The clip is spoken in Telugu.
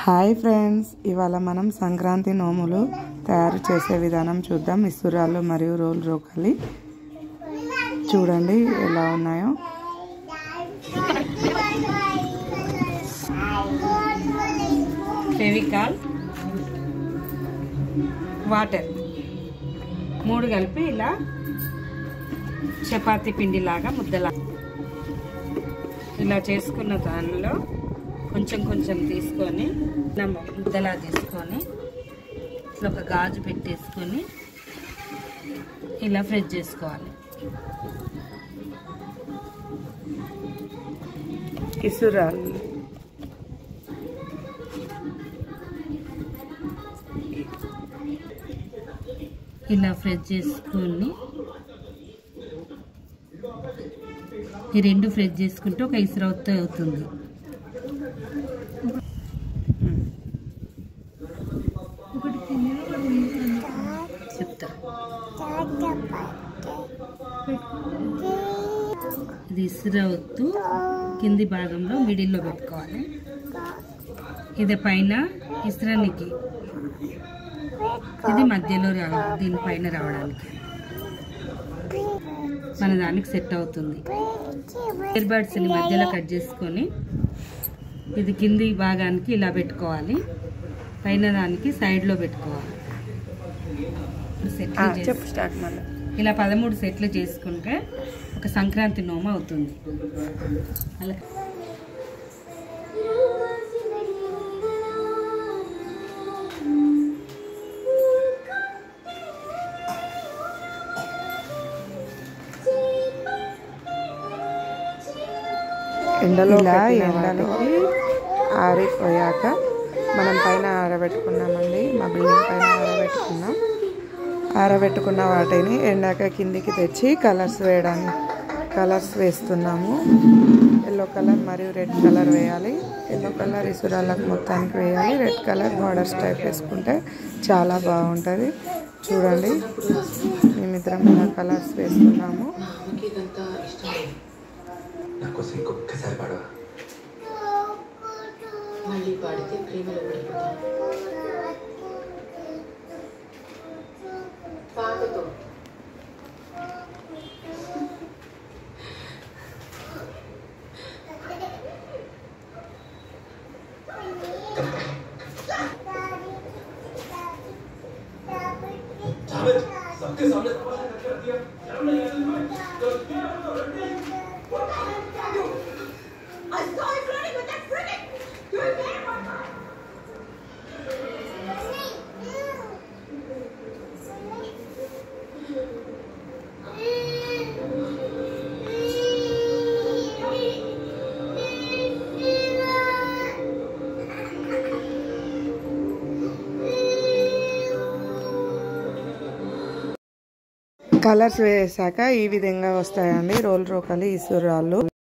హాయ్ ఫ్రెండ్స్ ఇవాళ మనం సంక్రాంతి నోములు తయారు చేసే విధానం చూద్దాం ఇసురాలు మరియు రోల్ రోకలి చూడండి ఎలా ఉన్నాయో ఫెవికాల్ వాటర్ మూడు కలిపి ఇలా చపాతీ పిండిలాగా ముద్దలా ఇలా చేసుకున్న దానిలో కొంచెం కొంచెం తీసుకొని ఇలా ముద్దలా తీసుకొని ఇట్లా ఒక గాజు పెట్టేసుకొని ఇలా ఫ్రెష్ చేసుకోవాలి ఇసురాలు ఇలా ఫ్రెష్ చేసుకొని ఈ రెండు ఫ్రెష్ చేసుకుంటే ఒక ఇసురవుతో అవుతుంది చెప్తా ఇది ఇసురవత్తు కింది భాగంలో మిడిల్లో పెట్టుకోవాలి ఇది పైన ఇసురానికి ఇది మధ్యలో రా దీనిపైన రావడానికి మన దానికి సెట్ అవుతుంది ఇయర్ బడ్స్ని మధ్యలో కట్ చేసుకొని ఇది కింది భాగానికి ఇలా పెట్టుకోవాలి పైన దానికి సైడ్లో పెట్టుకోవాలి సెట్లు చేసి- చెప్పు స్టార్ట్ మళ్ళీ ఇలా పదమూడు సెట్లు చేసుకుంటే ఒక సంక్రాంతి నోమ అవుతుంది అలా ఎండలో ఇలా ఎండలోకి ఆరిపోయాక మనం పైన ఆరబెట్టుకున్నామండి మా బిల్డింగ్ పైన ఆరబెట్టుకున్నాం ఆరబెట్టుకున్న వాటిని ఎండాక కిందికి తెచ్చి కలర్స్ వేయడానికి కలర్స్ వేస్తున్నాము ఎల్లో కలర్ మరియు రెడ్ కలర్ వేయాలి ఎల్లో కలర్ ఇసురాలకు మొత్తానికి వేయాలి రెడ్ కలర్ బార్డర్స్ టైప్ వేసుకుంటే చాలా బాగుంటుంది చూడండి మేమిద్దరం ఇలా కలర్స్ వేస్తున్నాము నాకోసం ఇంకొకసారి పాడవా మళ్ళీ పాడితే ప్రేమలో పడిపోతాం పాటతో కలర్స్ వేసాక ఈ విధంగా వస్తాయండి రోల్ రోకలి ఇసురాళ్ళు